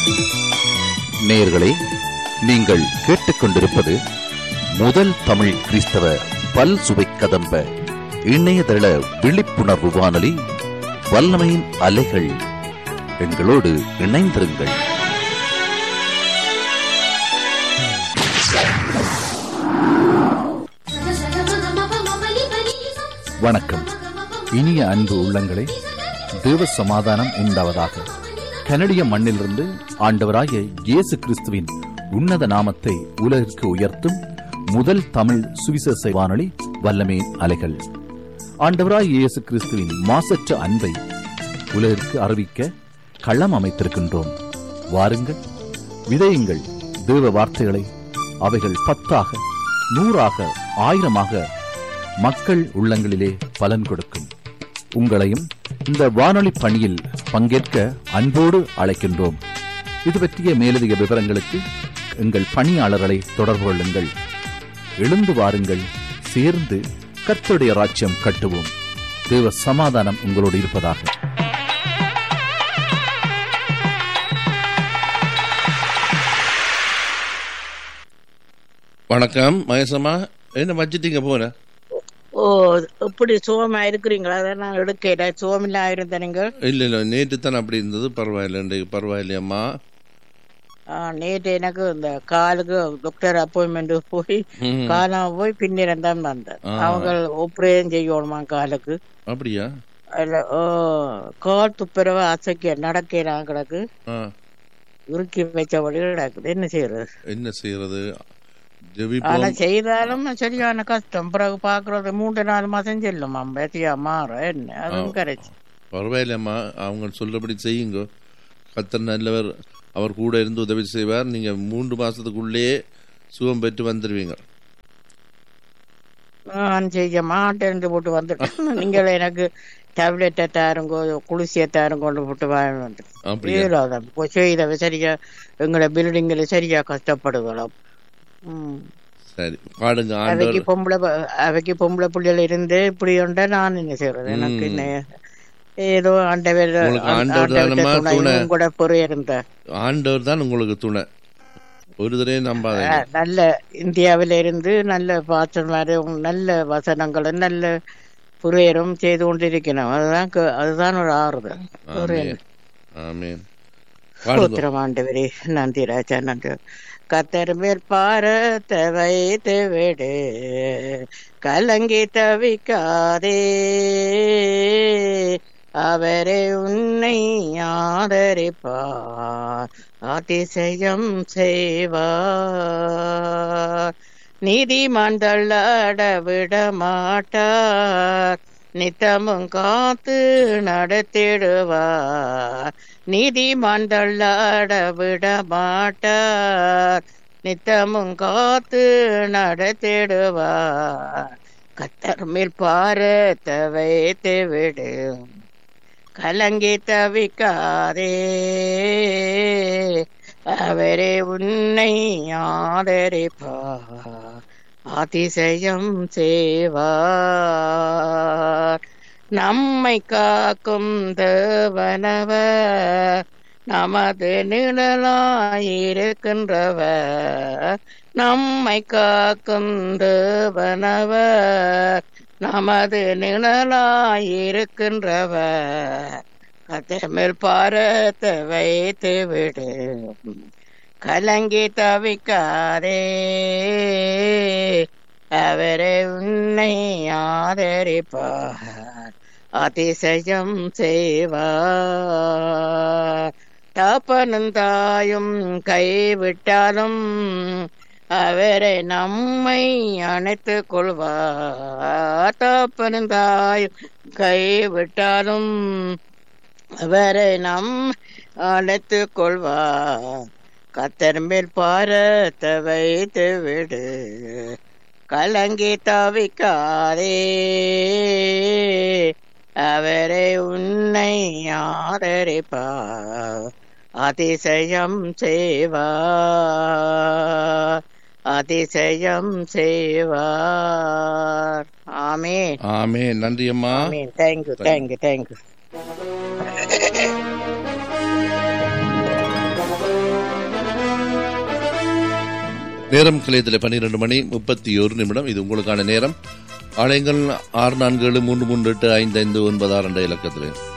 நேயர்களே நீங்கள் கேட்டுக்கொண்டிருப்பது முதல் தமிழ் கிறிஸ்தவ பல் சுவை கதம்ப இணையதள விழிப்புணர்வு வானொலி வல்லமையின் அலைகள் எங்களோடு இணைந்திருங்கள் வணக்கம் இனிய அன்பு உள்ளங்களே தேவ சமாதானம் உண்டாவதாக கனடிய மண்ணிலிருந்து ஆண்டவராகிய இயேசு கிறிஸ்துவின் உன்னத நாமத்தை உலகிற்கு உயர்த்தும் முதல் தமிழ் சுவிசேஷ வானொலி வல்லமே அலைகள் ஆண்டவராகிய இயேசு கிறிஸ்துவின் மாசற்ற அன்பை உலகிற்கு அறிவிக்க களம் அமைத்திருக்கின்றோம் வாருங்கள் விதையுங்கள் தேவ வார்த்தைகளை அவைகள் பத்தாக நூறாக ஆயிரமாக மக்கள் உள்ளங்களிலே பலன் கொடுக்கும் உங்களையும் இந்த வானொலி பணியில் பங்கேற்க அன்போடு அழைக்கின்றோம் இது பற்றிய மேலதிக விவரங்களுக்கு எங்கள் பணியாளர்களை தொடர்பு கொள்ளுங்கள் எழுந்து வாருங்கள் சேர்ந்து கர்த்தருடைய ராஜ்யம் கட்டுவோம் தேவ சமாதானம் உங்களோடு இருப்பதாக வணக்கம் மகேசம்மா என்ன வச்சிட்டீங்க போன ஓ இப்படி சுகமா இருக்கிறீங்களா அதை நான் எடுக்கல சுகமில்லா இருந்த நீங்கள் இல்ல இல்ல நேற்று தான் அப்படி இருந்தது பரவாயில்ல இன்றைக்கு பரவாயில்லையம்மா ஆ, நேற்று எனக்கு இந்த காலுக்கு டாக்டர் அப்பாயின்மெண்ட் போய் ம். காலாம போய் பின்னிடம் தான் வந்தேன் ஆ. அவங்க ஆப்ரேஷன் செய்யணுமா காலுக்கு அப்படியா அதுல ஓ கால் துப்புரவ அசைக்க நடக்கிறான் கிடக்கு ஆ, இறுக்கி வச்சபடி கிடக்குது என்ன செய்யறது என்ன செய்யறது ஆனா ஜெபிப்போம் செய்தாலும் சரியான கஷ்டம் பிறகு பாக்குறது மூன்று நாலு மாசம் செல்லுமா பேத்தியா மாற என்ன அதுவும் கரைச்சு பரவாயில்லையம்மா அவங்க சொல்றபடி செய்யுங்க கத்தர் நல்லவர் அவர் கூட இருந்து உதவி செய்வார் நீங்க மூன்று மாசத்துக்குள்ளேயே சுகம் பெற்று வந்துடுவீங்க நான் செய்ய மாட்டேன் போட்டு வந்துட்டேன் நீங்கள் எனக்கு டேப்லெட்டை தாருங்கோ குளிசியை தாரும் கொண்டு போட்டு வாங்கிட்டு அப்படியா ஏழாதான் இப்போ செய்த சரியா எங்களை பில்டிங்கில் சரியா கஷ்டப்படுகிறோம் ம். சரி பாடுங்க அவைக்கு ஆண்டவர் பொம்பளை ப- அவைக்கு பொம்பளை பிள்ளைகள் இருந்து இப்படி உண்டா நான் என்ன செய்யறது எனக்கு என்ன ஏதோ ஆண்டவர் உங்களுக்கு ஆண்டவர் தானம்மா துணை. கூட பொறு இருந்த ஆண்டவர் தான் உங்களுக்கு துணை ஒரு தடவை நம்பாதீங்க நல்ல இந்தியாவில இருந்து நல்ல பாசம் நல்ல வசனங்களும் நல்ல புரியரும் செய்து கொண்டிருக்கணும் அதுதான் க- அதுதான் ஒரு ஆறுதல் ஒரு ஆமென் ஆமென் பாடுங்க ஸ்தோத்திரம் ஆண்டவரே நன்றி ராஜா நன்றி கத்தர் மேல் பாரத்தை வைத்து விடு கலங்கி தவிக்காதே அவரே உன்னை ஆதரிப்பார் அதிசயம் செய்வார் நீதிமான் தள்ளாட விட மாட்டார் நித்தமும் காத்து நடத்திடுவார் நீதிமான் தள்ளாட விட மாட்டார் நித்தமும் காத்து நடத்திடுவார் கத்தர் மேல் பாரத்தை வைத்து விடு கலங்கி தவிக்காதே அவரே உன்னை ஆதரிப்பார் அதிசயம் செய்வார் நம்மை காக்கும் தேவனவர் நமது நிழலாயிருக்கின்றவர் நம்மை காக்கும் தேவனவர் நமது நிழலாயிருக்கின்றவர் கத்தமிழ் பாரத்தை வைத்து விடு கலங்கி தவிக்காதே அவரே உன்னை ஆதரிப்பார் அதிசயம் செய்வார் தப்பனும் தாயும் கைவிட்டாலும் அவரை நம்மை அணைத்து கொள்வார் தப்பனும் தாயும் கைவிட்டாலும் அவரை நம் அழைத்து கொள்வார் கத்தர் மேல் பாரத்தை வைத்து விடு கலங்கி தவிக்காதே அவரை உன்னை ஆதரிப்பார் அதிசயம் செய்வார் அதிசயம் செய்வார் ஆமீன் ஆமே நன்றி அம்மா ஆமீன் தேங்க்யூ தேங்க்யூ தேங்க்யூ நேரம் கிளையத்தில் பன்னிரெண்டு மணி முப்பத்தி ஒரு நிமிடம் இது உங்களுக்கான நேரம் ஆலயங்கள் ஆறு நான்கு ஏழு மூன்று மூன்று எட்டு ஐந்து ஐந்து ஒன்பது ஆறு என்ற இலக்கத்தில்